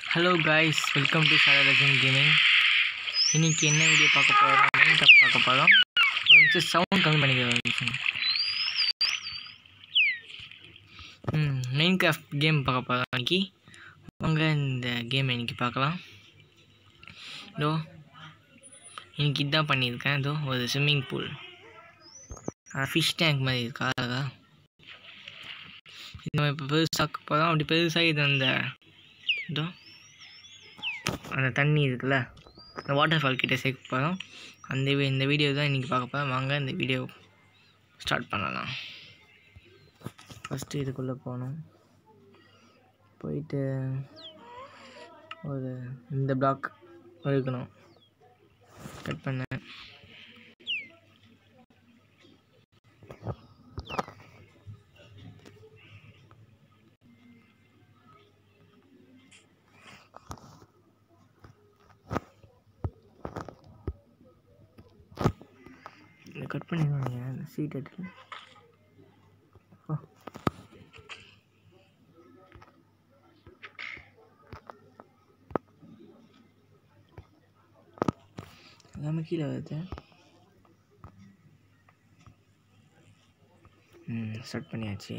Hello guys welcome to சரலஜன் gaming இன்னைக்கு என்ன வீடியோ பார்க்க போகிறோம் மெயின் கிராஃப்ட் பார்க்க போகிறோம் ஒரு நிமிஷம் சவுண்ட் கம்மி பண்ணிக்கிறேன் ம் மெயின் கிராஃப்ட் கேம் பார்க்க போகிறோம் இன்னைக்கு வாங்க இந்த கேம் இன்னைக்கு பார்க்கலாம் இதோ இன்னைக்கு இதான் பண்ணியிருக்கேன் இதோ ஒரு ஸ்விம்மிங் பூல் ஃபிஷ் டேங்க் மாதிரி இருக்கா அழகா இது நம்ம இப்போ பெருசாக்க போகிறோம் அப்படி பெருசாக இது அந்த இதோ அந்த தண்ணி இருக்குல்ல அந்த வாட்டர் ஃபால் கிட்டே சேர்க்க போகிறோம் அந்த வி- இந்த வீடியோ தான் இன்றைக்கி பார்க்க போகிறோம் வாங்க இந்த வீடியோ ஸ்டார்ட் பண்ணலாம் ஃபஸ்ட்டு இதுக்குள்ளே போகணும் போயிட்டு ஒரு இந்த பிளாக் இருக்கணும் கட் பண்ணேன் இதை கட் பண்ணிடுவாங்க அந்த சீட் எடுத்து ஓ எல்லாமே கீழே வருது ம் ஸ்டார்ட் பண்ணியாச்சு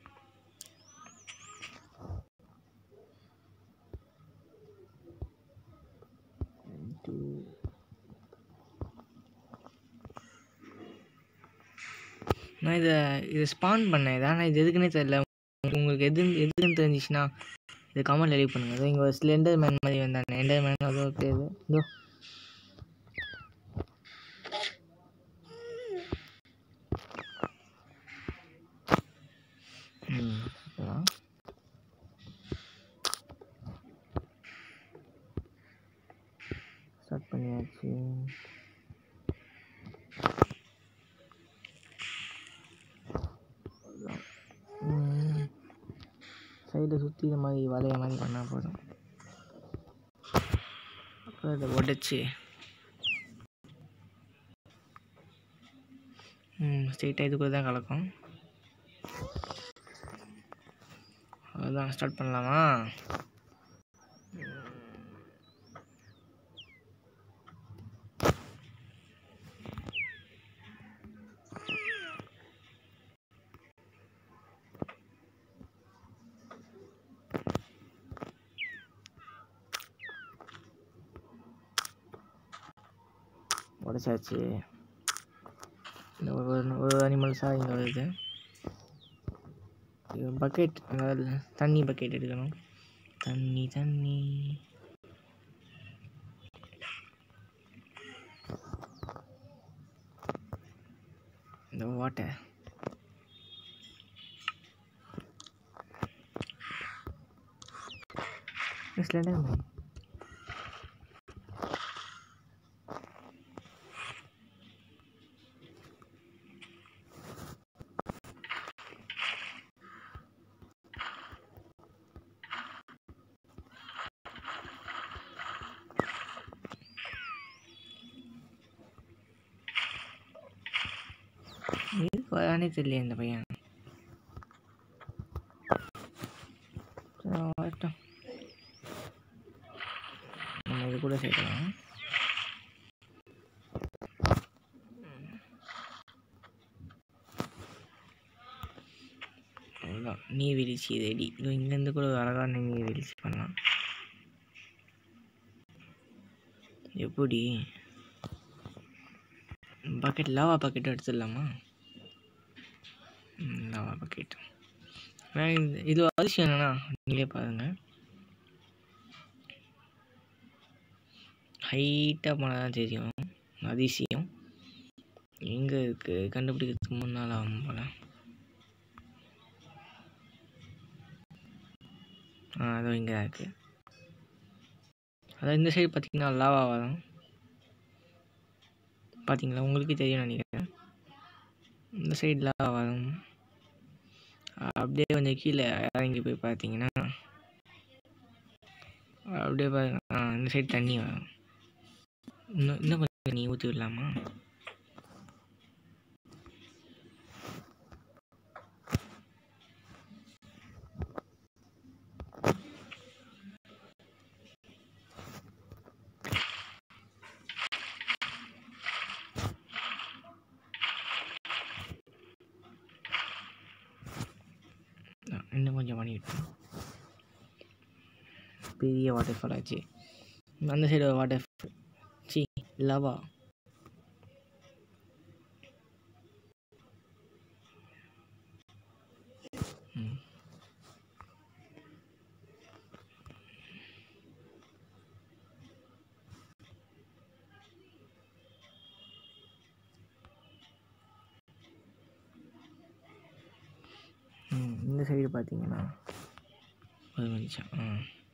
Two. நான் இதை இதை ஸ்பான் பண்ணேன் இதை ஆனால் இது எதுக்குன்னே தெரியல உங்களுக்கு எது எதுக்குன்னு தெரிஞ்சிச்சுன்னா இது கமெண்ட் லீவ் பண்ணுங்கள் அதோ இங்கே ஒரு ஸ்லெண்டர் மேன் மாதிரி வந்தானே எண்டர் மேன் அதோ பேர் இதோ ம் இதெல்லாம். ஸ்டார்ட் பண்ணியாச்சு சைடை சுற்றி இந்த மாதிரி வளைய மாதிரி பண்ணால் போதும் அப்புறம் அதை உடச்சி ம் ஸ்ட்ரெயிட்டாக இதுக்குள்ளே தான் கலக்கும் அதுதான் ஸ்டார்ட் பண்ணலாமா உடச்சாச்சு இந்த ஒரு ஒரு- ஒரு அனிமல்ஸாக இங்கே வருது இது பக்கெட் அதாவது தண்ணி பக்கெட் எடுக்கணும் தண்ணி தண்ணி இந்த வாட்டர் ஸ்லெண்டர் மேன் எதுக்கு வரானே தெரியல இந்த பையன் சரி, அவன் வரட்டும் நம்ம இது கூட சேர்க்கலாம் அவ்வளோதான் நீர்வீழ்ச்சி ரெடி இதோ இங்கேருந்து கூட ஒரு அழகான நீர்வீழ்ச்சி பண்ணலாம் எப்படி பக்கெட் லாவா பக்கெட் எடுத்துடலாமா ம், லாவா பக்கெட் இது அதிசயம் என்னன்னா நீங்களே பாருங்க ஹைட்டாக போனால் தான் தெரியும் அதிசயம் எங்கே இருக்கு கண்டுபிடிக்கிறதுக்கு முன்னால் ஆகும் போல ஆ அதோ இங்கே தான் இருக்குது அதான் இந்த சைடு பார்த்தீங்கன்னா லாவா வரும் பார்த்தீங்களா உங்களுக்கே தெரியும் நினைக்கிறேன் இந்த சைடில் வரும் அப்படியே கொஞ்சம் கீழே இறங்கி போய் பார்த்தீங்கன்னா அப்படியே பாருங்க ஆ இந்த சைடு தண்ணி வரும் இன்னும் இன்னும் கொஞ்சம் தண்ணி ஊற்றி விடலாமா இன்னும் கொஞ்சம் பண்ணிவிட்டோம் பெரிய வாட்டர் ஃபால் ஆச்சு அந்த சைடு வாட்டர் சி லவா ம் ம் இந்த சைடு பார்த்தீங்கன்னா ஒரு நிமிஷம் ஆ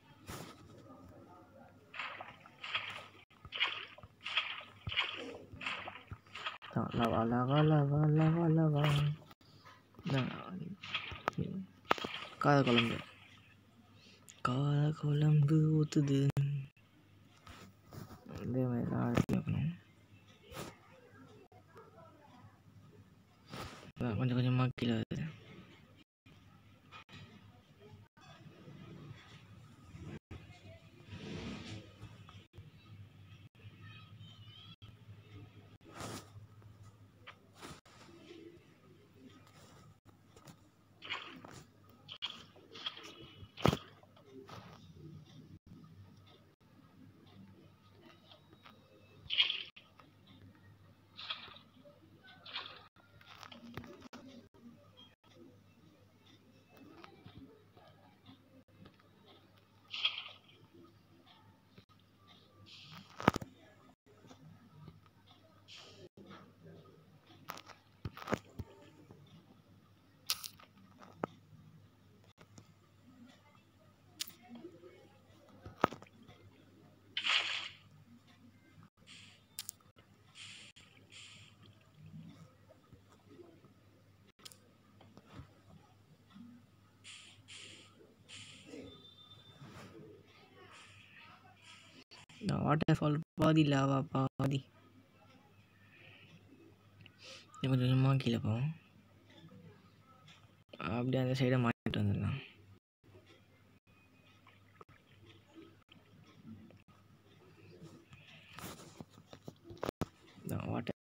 லவா லவா லவா லவா லவா காத குழம்பு காத குழம்பு ஊற்றுது இதே மாதிரி தான் அழைச்சி வைக்கணும் அதான் கொஞ்சம் கொஞ்சமாக கீழே வருது இந்த வாட்டர் ஃபால் பாதி லாவா பாதி இது கொஞ்சம் கொஞ்சமாக கீழே போவோம் அப்படியே அந்த சைடை மாட்டிட்டு வந்துடலாம் வாட்டர்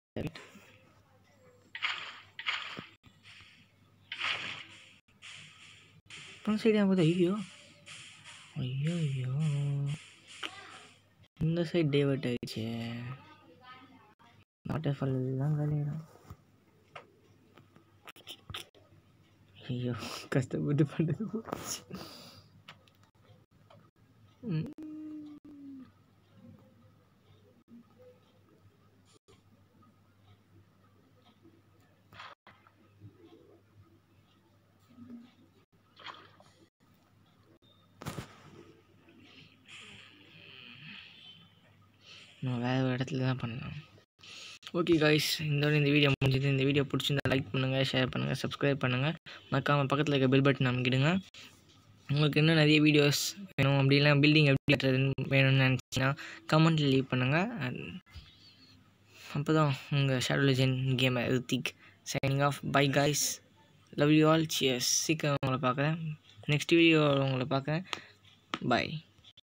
அப்புறம் சைடு போது ஐயோ ஐயோ ஐயோ இந்த சைடு டைவர்ட் ஆயிடுச்சு வாட்டர் ஃபால் எல்லாம் காலியிடும் ஐயோ கஷ்டப்பட்டு பண்ணது போச்சு ம். நம்ம வேறு ஒரு இடத்துல தான் பண்ணலாம் ஓகே காய்ஸ் இதோட இந்த வீடியோ முடிஞ்சது இந்த வீடியோ பிடிச்சிருந்தா லைக் பண்ணுங்கள் ஷேர் பண்ணுங்கள் சப்ஸ்கிரைப் பண்ணுங்கள் மறக்காமல் பக்கத்தில் இருக்க பெல் பட்டன் அமைக்கிடுங்க உங்களுக்கு இன்னும் நிறைய வீடியோஸ் வேணும் அப்படிலாம் பில்டிங் எப்படி கட்டுறதுன்னு வேணும்னு நினச்சிங்கன்னா கமெண்ட்டில் லீவ் பண்ணுங்கள் அப்போ தான் உங்கள் ஷேடோ லெஜெண்ட் கேமை Rithik signing off bye guys love you all cheers சீக்கிரம் உங்களை பார்க்குறேன் நெக்ஸ்ட் வீடியோ உங்களை பார்க்குறேன் பை